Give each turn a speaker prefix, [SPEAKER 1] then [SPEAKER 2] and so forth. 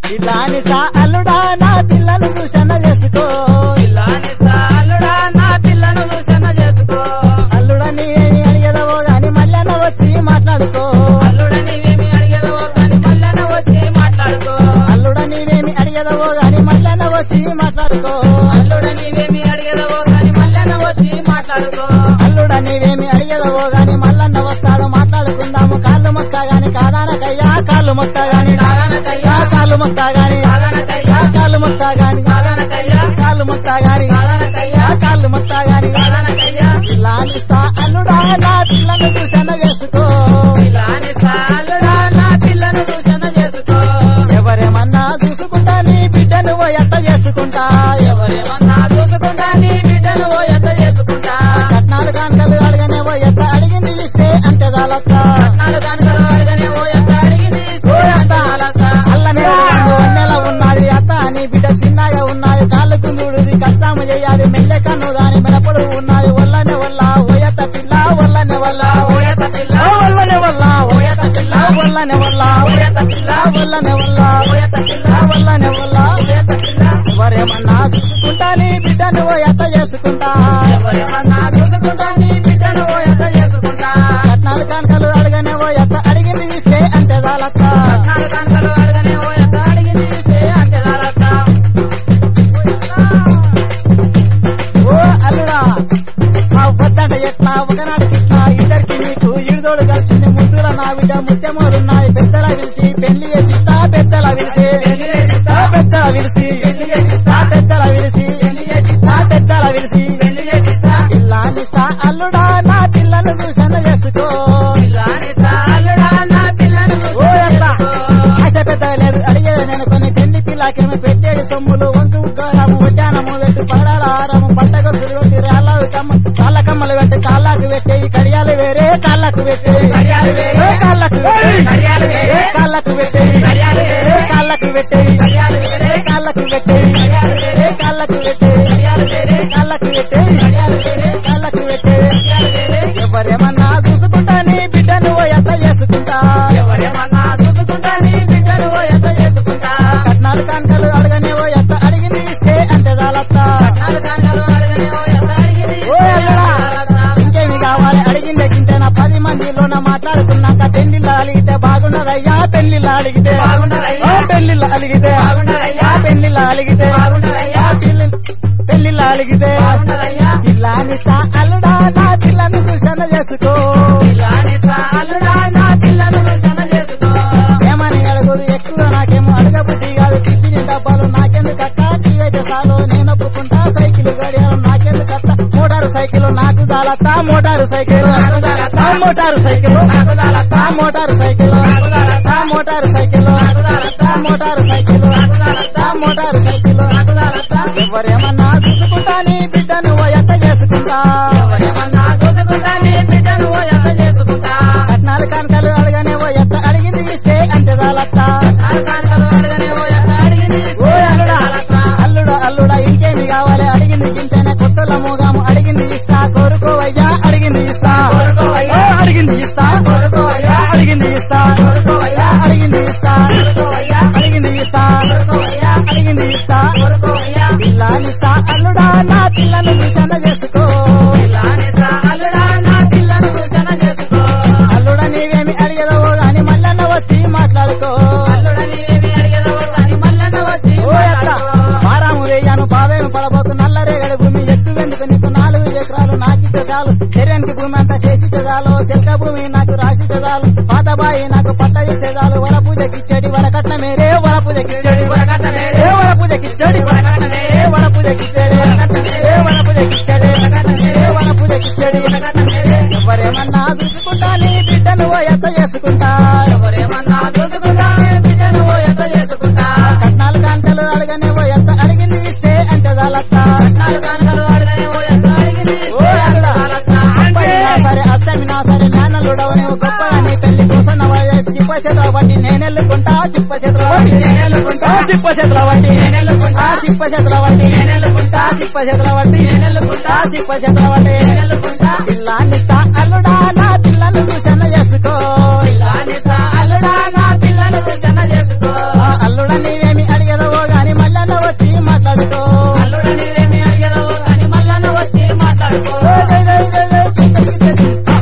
[SPEAKER 1] ఇలాని సా అల్లుడా నా పిల్లలు చూసన్న చేసుకో
[SPEAKER 2] పిల్లానిస్తా అల్లుడా నా పిల్లను చూసన్న చేసుకో
[SPEAKER 1] అల్లుడా నీవేమి అడిగేదవో గాని మళ్ళీ వచ్చి మాట్లాడుకో
[SPEAKER 2] అల్లుడ నీవేమి అడిగేదవో కానీ మళ్ళన వచ్చి మాట్లాడుకో
[SPEAKER 1] అల్లుడా నీవేమి అడిగేదవో గాని మళ్ళీ వచ్చి మాట్లాడుకో
[SPEAKER 2] అల్లుడ నీవేమి అడిగేదవో కానీ మళ్ళన వచ్చి మాట్లాడుకో
[SPEAKER 1] అల్లుడా నీవేమి అడిగేదవో గాని మల్లన్న వస్తాడు మాట్లాడుకుందాము కాళ్ళు మొక్క గాని కాదానకయ్యా కాళ్ళు మొక్క గాని
[SPEAKER 2] కాదనకయ్యా
[SPEAKER 1] కాళ్ళు మొక్క గాని
[SPEAKER 2] కాదనకయ్యా
[SPEAKER 1] కాళ్ళు మొక్క గాని
[SPEAKER 2] కాదనకయ్యా
[SPEAKER 1] కాళ్ళు మొక్క గాని
[SPEAKER 2] కాదనకయ్యా
[SPEAKER 1] కాళ్ళు మొక్క గాని
[SPEAKER 2] కాదనకయ్యా
[SPEAKER 1] ఇలానిస్తా అల్లుడా నా పిల్లను చూసన్న చేసుకో
[SPEAKER 2] పిల్లానిస్తా అల్లుడా నా పిల్లను చూసన్న చేసుకో
[SPEAKER 1] ఎవరేమన్నా చూసుకుంటా నీ బిడ్డను ఓ ఎట్ట చేసుకుంటా
[SPEAKER 2] ఎవరేమన్నా చూసుకుంటా నీ బిడ్డను ఓ ఎంత చేసుకుంటా
[SPEAKER 1] కట్నాలు కానుకలు అడగనే ఓ ఎట్ట అడిగింది ఇస్తే అంతే చాలక్క
[SPEAKER 2] నాలుగు కనుకలు అడగనే ఓ ఎంత అడిగింది ఇస్తే అంత అలక
[SPEAKER 1] అల్లనే రెండు నెల ఉన్నది అత్త నీ బిడ్డ చిన్నగా ఉన్నది కాళ్ళు కుందుడుది కష్టం చేయాలి మెల్లె కన్ను దాని మెడపడు ఉన్నది వల్లనే వల్ల ఓయత పిల్ల వల్లనే వల్ల
[SPEAKER 2] ఓయత పిల్ల
[SPEAKER 1] వల్లనే వల్ల
[SPEAKER 2] ఓయత పిల్ల
[SPEAKER 1] వల్లనే వల్ల
[SPEAKER 2] ఓయత పిల్ల
[SPEAKER 1] వల్లనే వల్ల
[SPEAKER 2] ఓయత పిల్ల
[SPEAKER 1] వల్లనే వల్ల
[SPEAKER 2] ఓయత పిల్ల
[SPEAKER 1] ఎవరేమన్నా చూసుకుంటా నీ బిడ్డను ఓ ఎట్ట చేసుకుంటా
[SPEAKER 2] ఎవరేమన్నా చూసుకుంటా నీ బిడ్డను ఓ ఎంత చేసుకుంటా
[SPEAKER 1] కట్నాలు కానుకలు అడగనే ఓ ఎట్ట అడిగింది ఇస్తే అంతే చాలక్క
[SPEAKER 2] నాలుగు కనుకలు అడగనే ఓ ఎంత అడిగింది ఇస్తే అంతే అలక
[SPEAKER 1] ఓ అల్లుడా మా వద్దంట ఎట్లా ఒకనాడికి ఇట్లా ఇద్దరికి నీకు ఇడుదోడు కలిసింది ముద్దుల నా బిడ్డ ముత్యమోలున్నాయి పెద్దల పిలిచి పెళ్లి చేసిస్తా పెద్దల పిలిచి
[SPEAKER 2] పెళ్లి చేసిస్తా.
[SPEAKER 1] పెద్దల పిలిచి
[SPEAKER 2] పెళ్లి చేసిస్తా.
[SPEAKER 1] పెద్దల పిలిచి
[SPEAKER 2] పెళ్లి చేసిస్తా.
[SPEAKER 1] పెద్దల పిలిచి
[SPEAKER 2] పెళ్లి చేసిస్తా
[SPEAKER 1] పిల్లానిస్తా అల్లుడా నా పిల్లను చూసన్న చేసుకో
[SPEAKER 2] పిల్లానిస్తా అల్లుడా నా పిల్లను
[SPEAKER 1] ఓ ఎట్లా
[SPEAKER 2] చూసుకో
[SPEAKER 1] ఆశ పెద్దగా లేదు అడిగేది నేను కొన్ని పెళ్లి పిల్లకేమో పెట్టేడు సొమ్ములు వంకు ఉగ్గారము ఉద్యానము పెట్టి పగడాల హారము పట్ట గొలుసులు పెట్టి రాళ్ళ కమ్మ కాళ్ళ కమ్మలు పెట్టి కాళ్ళకు పెట్టేవి కడియాలు వేరే కాళ్ళకు పెట్టేవి
[SPEAKER 2] కడియాలు వేరే.
[SPEAKER 1] ఏ కాళ్ళకు పెట్టేవి
[SPEAKER 2] కడియాలు వేరే.
[SPEAKER 1] ఏ కాళ్ళకు పెట్టేవి
[SPEAKER 2] కడియాలు వేరే.
[SPEAKER 1] ఏ కాళ్ళకు పెట్టేవి
[SPEAKER 2] కడియాలు వేరే.
[SPEAKER 1] ఏ కాళ్ళకు పెట్టేవి
[SPEAKER 2] కడియాలు వేరే.
[SPEAKER 1] ఏ కాళ్ళకు పెట్టేవి
[SPEAKER 2] కడియాలు వేరే.
[SPEAKER 1] కాళ్ళకు పెట్టేవి
[SPEAKER 2] కడియాలు వేరే.
[SPEAKER 1] కాళ్ళకు పెట్టేవి
[SPEAKER 2] కడియాలు వేరే.
[SPEAKER 1] ఎవరేమన్నా చూసుకుంటా నీ బిడ్డను ఓ ఎత్త చేసుకుంటా
[SPEAKER 2] ఎవరేమన్నా చూసుకుంటా నీ బిడ్డను ఓ ఎంత చేసుకుంటా
[SPEAKER 1] కట్నాలు కానుకలు అడగనే ఓ ఎత్త అడిగింది ఇస్తే అంతే చాలత్తా
[SPEAKER 2] నాలుగు కనుకలు అడగనే ఓ ఎంత అడిగింది
[SPEAKER 1] ఓ
[SPEAKER 2] ఇస్తే
[SPEAKER 1] అల్లుడా
[SPEAKER 2] అంత అలక.
[SPEAKER 1] ఇంకేమి కావాలి అడిగిందే గింతేనా పది మందిలోన మాట్లాడుకున్నాక పెళ్లిళ్ళు అలిగితే బాగున్నదయ్యా పెళ్లిళ్ళు అలిగితే
[SPEAKER 2] బాగున్నదయ్యా.
[SPEAKER 1] ఓ పెళ్లిళ్ళు అలిగితే
[SPEAKER 2] బాగున్నదయ్యా.
[SPEAKER 1] ఆ పెళ్లిళ్ళు అలిగితే
[SPEAKER 2] బాగున్నదయ్యా.
[SPEAKER 1] ఆ పెళ్లి పెళ్లిళ్ళు అలిగితే
[SPEAKER 2] బాగున్నదయ్యా.
[SPEAKER 1] పిల్లాని తా అల్లుడా నా పిల్లను చూసన చేసుకో
[SPEAKER 2] పిల్లానిస్తా అల్లుడా నా పిల్లను చూసన చేసుకో
[SPEAKER 1] ఏమని అడుగుదు ఎక్కువ నాకేమో అడగబుద్ధి కాదు టిఫిన్ డబ్బాలు నాకెందుకు అక్క టీవైతే చాలు నేను ఒప్పుకుంటా సైకిల్ గడియారం నాకెందుకు అత్త మోటారు సైకిల్ నాకు చాలత్తా మోటారు సైకిల్
[SPEAKER 2] నాకు చాలత్తా.
[SPEAKER 1] ఆ మోటారు సైకిల్
[SPEAKER 2] నాకు చాలత్తా.
[SPEAKER 1] ఆ మోటారు సైకిల్
[SPEAKER 2] నాకు చాలత్తా.
[SPEAKER 1] ఆ మోటారు సైకిల్
[SPEAKER 2] నాకు చాలత్తా.
[SPEAKER 1] ఆ మోటారు సైకిల్
[SPEAKER 2] నాకు చాలత్తా.
[SPEAKER 1] ఆ మోటారు సైకిల్
[SPEAKER 2] నాకు చాలత్తా.
[SPEAKER 1] ఎవరేమన్నా చూసుకుంటా నీ బిడ్డను ఓ ఎత్త చేసుకుంటా
[SPEAKER 2] ఎవరేమన్నా చూసుకుంటా నీ బిడ్డను ఓ ఎంత చేసుకుంటా
[SPEAKER 1] కట్నాలు కానుకలు అడగనే ఓ ఎత్త అడిగింది ఇస్తే అంతే చాలత్తా
[SPEAKER 2] నాలుగు కనుకలు అడగనే ఓ ఎంత అడిగింది
[SPEAKER 1] ఓ
[SPEAKER 2] ఇస్తే
[SPEAKER 1] అల్లుడా
[SPEAKER 2] అలక.
[SPEAKER 1] అల్లుడా అల్లుడా ఇంకేమి కావాలి అడిగింది గింతేనే కొత్తల మూగాము అడిగింది ఇస్తా కోరుకోవయ్యా అడిగింది ఇస్తా
[SPEAKER 2] కోరుకోవయ్యా.
[SPEAKER 1] ఓ, అడిగింది ఇస్తా
[SPEAKER 2] కోరుకోవయ్యా.
[SPEAKER 1] అడిగింది ఇస్తా
[SPEAKER 2] కోరుకోవయ్యా.
[SPEAKER 1] అడిగింది ఇస్తా
[SPEAKER 2] కోరుకోవయ్యా.
[SPEAKER 1] అడిగింది ఇస్తా
[SPEAKER 2] కోరుకోవయ్యా.
[SPEAKER 1] అడిగింది ఇస్తా
[SPEAKER 2] కోరుకోవయ్యా.
[SPEAKER 1] పిల్లానిస్తా అల్లుడా నా పిల్లను చూసన చేసుకో
[SPEAKER 2] పిల్లానిస్తా అల్లుడా నా పిల్లను చూసన చేసుకో
[SPEAKER 1] అల్లుడా నీవేమి అడిగదవో గాని మల్లన్న వచ్చి మాట్లాడుకో
[SPEAKER 2] అల్లుడ నీవేమి అడిగేదవో కానీ మల్లన్న వచ్చి
[SPEAKER 1] ఓ ఎట్ల
[SPEAKER 2] మాట్లాడుకో.
[SPEAKER 1] వారాము వేయాను పాదేమి పడబోతు నల్లరేగడి భూమి ఎక్కువెందుకు నీకు నాలుగు ఎకరాలు నాకితే చాలు చెర్యానికి భూమి అంతా చేసితే చాలు చెల్క భూమి నాకు రాసితే చాలు పాత బాయి నాకు పట్ట ఇస్తే చాలు వల పూజకిచ్చడి వల కట్న మేరే వల పూజకిచ్చడి
[SPEAKER 2] వరకట్న మేరే.
[SPEAKER 1] ఏ వల పూజకిచ్చడి
[SPEAKER 2] వరకట్న మేరే.
[SPEAKER 1] ఏ వల పూజకిచ్చడి
[SPEAKER 2] వరకట్న మేరే.
[SPEAKER 1] ఏ వల పూజకిచ్చడి
[SPEAKER 2] వరకట్న మేరే.
[SPEAKER 1] ఏ వల పూజకిచ్చడి
[SPEAKER 2] వరకట్న మేరే.
[SPEAKER 1] ఎవరేమన్నా చూసుకుంటా నీ బిడ్డను ఓ ఎత్త చేసుకుంటా
[SPEAKER 2] ఎవరేమన్నా చూసుకుంటా నీ బిడ్డను ఓ ఎంత చేసుకుంటా
[SPEAKER 1] కట్నాలు కాంటలు అడగనే ఓ ఎత్త అడిగింది ఇస్తే అంతే చాలత్తా
[SPEAKER 2] నాలుగు కనుకలు అడగనే ఓ ఎంత అడిగింది
[SPEAKER 1] ఓ
[SPEAKER 2] ఇస్తే
[SPEAKER 1] అల్లుడా.
[SPEAKER 2] అలక.
[SPEAKER 1] అప్పటినా సరే అష్టమినా సరే నాన్నలుడవ నీవు గొప్పగా నీ పెళ్లి కోసం చిప్ప చేతుల బట్టి నేనెళ్ళుకుంటా చిప్ప చేతుల బట్టి
[SPEAKER 2] నేనెళ్ళుకుంటా.
[SPEAKER 1] ఆ చిప్ప చేతుల బట్టి
[SPEAKER 2] నేనెళ్ళుకుంటా.
[SPEAKER 1] ఆ చిప్ప చేతుల బట్టి
[SPEAKER 2] నేనెళ్ళుకుంటా.
[SPEAKER 1] ఆ చిప్ప చేతుల బట్టి
[SPEAKER 2] నేనెళ్ళుకుంటా.
[SPEAKER 1] ఆ చిప్ప చేతుల బట్టి
[SPEAKER 2] నేనెళ్ళుకుంటా.
[SPEAKER 1] పిల్లాన్నిస్తా అల్లుడా నా పిల్లను చూసన్న చేసుకో
[SPEAKER 2] పిల్లానిస్తా అల్లుడా నా పిల్లను చూసన చేసుకో
[SPEAKER 1] ఆ అల్లుడా నీవేమి జై జై జై చింతకి చెట్టు